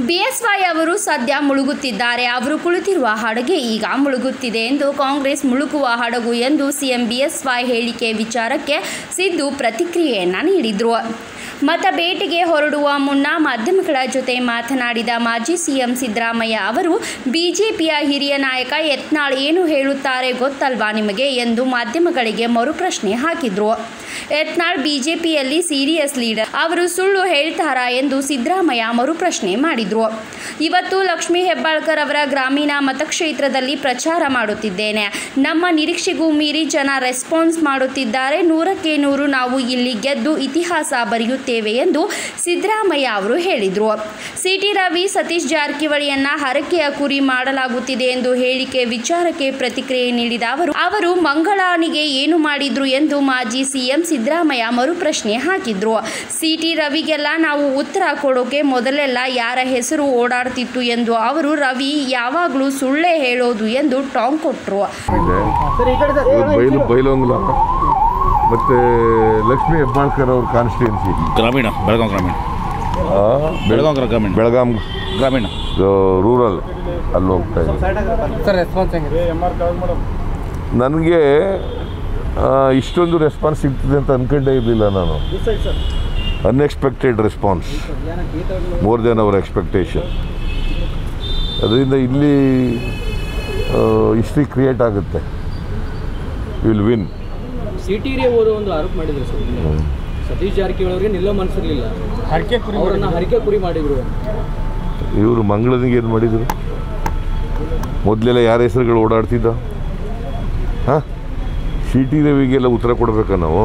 BSY ಅವರು ಸದ್ಯ ಮುಳುಗುತ್ತಿದ್ದಾರೆ ಅವರು ಕುಳಿತಿರುವ ಹಡಗೆ ಈಗ ಮುಳುಗುತ್ತಿದೆ ಎಂದು ಕಾಂಗ್ರೆಸ್ ಮುಳುಗುವ ಹಡಗು ಎಂದು ಸಿಎಂ ಬಿಎಸ್ವೈ ಹೇಳಿಕೆ ವಿಚಾರಕ್ಕೆ ಸಿದ್ದು ಪ್ರತಿಕ್ರಿಯೆಯನ್ನ ನೀಡಿದ್ರು ಮತ ಭೇಟಿಗೆ ಹೊರಡುವ ಮುನ್ನ ಮಾಧ್ಯಮಗಳ ಜೊತೆ ಮಾತನಾಡಿದ ಮಾಜಿ ಸಿಎಂ ಸಿದ್ದರಾಮಯ್ಯ ಅವರು ಬಿಜೆಪಿಯ ಹಿರಿಯ ನಾಯಕ ಯತ್ನಾಳ್ ಏನು ಹೇಳುತ್ತಾರೆ ಗೊತ್ತಲ್ವಾ ನಿಮಗೆ ಎಂದು ಮಾಧ್ಯಮಗಳಿಗೆ ಮರುಪ್ರಶ್ನೆ ಹಾಕಿದ್ರು ಯತ್ನಾಳ್ ಬಿಜೆಪಿಯಲ್ಲಿ ಸೀರಿಯಸ್ ಲೀಡರ್ ಅವರು ಸುಳ್ಳು ಹೇಳ್ತಾರಾ ಎಂದು ಸಿದ್ದರಾಮಯ್ಯ ಮರುಪ್ರಶ್ನೆ ಮಾಡಿದ್ರು ಇವತ್ತು ಲಕ್ಷ್ಮೀ ಹೆಬ್ಬಾಳ್ಕರ್ ಅವರ ಗ್ರಾಮೀಣ ಮತಕ್ಷೇತ್ರದಲ್ಲಿ ಪ್ರಚಾರ ಮಾಡುತ್ತಿದ್ದೇನೆ ನಮ್ಮ ನಿರೀಕ್ಷೆಗೂ ಮೀರಿ ಜನ ರೆಸ್ಪಾನ್ಸ್ ಮಾಡುತ್ತಿದ್ದಾರೆ ನೂರಕ್ಕೆ ನೂರು ನಾವು ಇಲ್ಲಿ ಗೆದ್ದು ಇತಿಹಾಸ ಬರೆಯುತ್ತೇವೆ ಎಂದು ಸಿದ್ದರಾಮಯ್ಯ ಅವರು ಹೇಳಿದರು ಸಿಟಿ ರವಿ ಸತೀಶ್ ಜಾರಕಿಹೊಳಿಯನ್ನ ಹರಕೆಯ ಕುರಿ ಮಾಡಲಾಗುತ್ತಿದೆ ಎಂದು ಹೇಳಿಕೆ ವಿಚಾರಕ್ಕೆ ಪ್ರತಿಕ್ರಿಯೆ ನೀಡಿದ ಅವರು ಅವರು ಮಂಗಳಾನಿಗೆ ಏನು ಮಾಡಿದ್ರು ಎಂದು ಮಾಜಿ ಸಿಎಂ ಸಿದ್ದರಾಮಯ್ಯ ಮರುಪ್ರಶ್ನೆ ಹಾಕಿದ್ರು ಸಿಟಿ ರವಿಗೆಲ್ಲ ನಾವು ಉತ್ತರ ಕೊಡೋಕೆ ಮೊದಲೆಲ್ಲ ಯಾರ ಹೆಸರು ಓಡಾಡ್ತಿತ್ತು ಎಂದು ಅವರು ರವಿ ಯಾವಾಗಲೂ ಸುಳ್ಳೇ ಹೇಳೋದು ಎಂದು ಟಾಂಗ್ ಕೊಟ್ಟರು ಇದೆ ಇವತ್ತು ಬೈಲು ಬೈಲೊಂಗ್ಲ ಮತ್ತು ಲಕ್ಷ್ಮೀ ಹೆಬ್ಬಾಳ್ಕರ್ ಅವ್ರ ಕಾನ್ಸ್ಟಿಟ್ಯೂನ್ಸಿ ಗ್ರಾಮೀಣ ಬೆಳಗಾಂ ಗ್ರಾಮೀಣ ಬೆಳಗಾಂ ಗ್ರಾಮೀಣ ಬೆಳಗಾಂ ಗ್ರಾಮೀಣ ರೂರಲ್ ಅಲ್ಲಿ ಹೋಗ್ತಾ ಇದೆ ಸರ್ ರೆಸ್ಪಾನ್ಸ್ ಹೆಂಗಿದೆ ನನಗೆ ಇಷ್ಟೊಂದು ರೆಸ್ಪಾನ್ಸ್ ಸಿಗ್ತದೆ ಅಂತ ಅಂದ್ಕೊಂಡೇ ಇರಲಿಲ್ಲ ನಾನು unexpected response more than our expectation ಅದರಿಂದ ಇಲ್ಲಿ ಹಿಸ್ಟ್ರಿ ಕ್ರಿಯೇಟ್ ಆಗುತ್ತೆ ವಿಲ್ ವಿನ್ ಸಿಟಿ ಅವರು ಒಂದು ಆರೋಪ ಮಾಡಿದ್ರು ಸರ್ ನಿನ್ನೆ. ಸತೀಶ್ ಜಾರಕಿಹೊಳಿ ಅವರಿಗೆ ನಿಲ್ಲೋ ಮನಸ್ಸಿರ್ಲಿಲ್ಲ ಹರಕೆ ಕುರಿ ಅವರನ್ನ ಹರಿಕೆ ಕುರಿ ಮಾಡಿದ್ರು ಇವರು ಮಂಗಳನಿಗೆ ಏನು ಮಾಡಿದರು ಮೊದಲೆಲ್ಲ ಯಾರ ಹೆಸರುಗಳು ಓಡಾಡ್ತಿದ್ದ ಹಾಂ ಸಿ ಟಿ ರವಿಗೆಲ್ಲ ಉತ್ತರ ಕೊಡಬೇಕಾ ನಾವು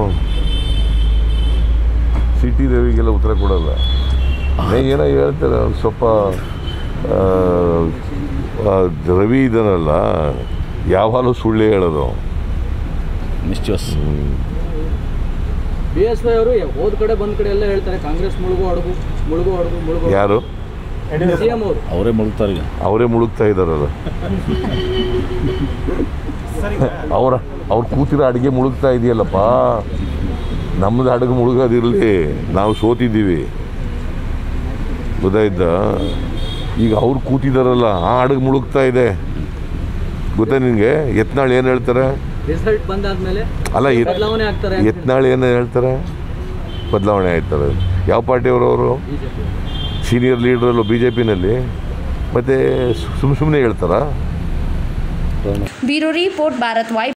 ಸಿ ಟಿ ರವಿಗೆಲ್ಲ ಉತ್ತರ ಕೊಡಲ್ಲ ನೇ ಏನೋ ಹೇಳ್ತಾರೆ ಅವ್ರು ಸ್ವಲ್ಪ ಆ, ಆ, ರವಿ ಇದನ್ನಲ್ಲ ಯಾವಾಗಲೂ ಸುಳ್ಳು ಹೇಳೋದು ಮಿಸ್ಚೂಸ್ ಬಿ ಎಸ್ ವೈ ಅವರು ಹೋದ ಕಡೆ ಬಂದ ಕಡೆ ಎಲ್ಲ ಹೇಳ್ತಾರೆ ಕಾಂಗ್ರೆಸ್ ಮುಳುಗು ಹಡಗು ಮುಳುಗು ಹಡಗು ಮುಳುಗು ಯಾರು ಸಿ ಎಂ ಅವರು ಅವರೇ ಮುಳುಗ್ತಾರೆ ಈಗ ಅವರೇ ಮುಳುಗ್ತಾ ಇದ್ದಾರಲ್ಲ ಅವರ ಅವ್ರು ಕೂತಿರೋ ಅಡುಗೆ ಮುಳುಗ್ತಾ ಇದೆಯಲ್ಲಪ್ಪ ನಮ್ಮದು ಅಡುಗೆ ಮುಳುಗೋದಿರಲಿ ನಾವು ಸೋತಿದ್ದೀವಿ ಗೊತ್ತಾಯ್ತಾ ಈಗ ಅವ್ರು ಕೂತಿದಾರಲ್ಲ ಆ ಅಡುಗೆ ಮುಳುಗ್ತಾ ಇದೆ ಗೊತ್ತಾ ನಿನಗೆ ಯತ್ನಾಳ್ ಏನು ಹೇಳ್ತಾರೆ ರಿಸಲ್ಟ್ ಬಂದಾದ್ಮೇಲೆ ಅಲ್ಲ ಎತ್- ಬದಲಾವಣೆ ಆಗ್ತಾರೆ ಅಂತ ಯತ್ನಾಳ್ ಏನು ಹೇಳ್ತಾರೆ ಬದಲಾವಣೆ ಆಯ್ತಾರೆ ಯಾವ ಪಾರ್ಟಿಯವರು ಅವರು ಬಿಜೆಪಿ ಸೀನಿಯರ್ ಲೀಡ್ರಲ್ಲೂ ಬಿ ಜೆ ಪಿನಲ್ಲಿ ಮತ್ತು ಸುಮ್ಮ ಸುಮ್ಮನೆ ಹೇಳ್ತಾರಾ ಬ್ಯೂರೋ ರಿಪೋರ್ಟ್ ಭಾರತ್ ವೈ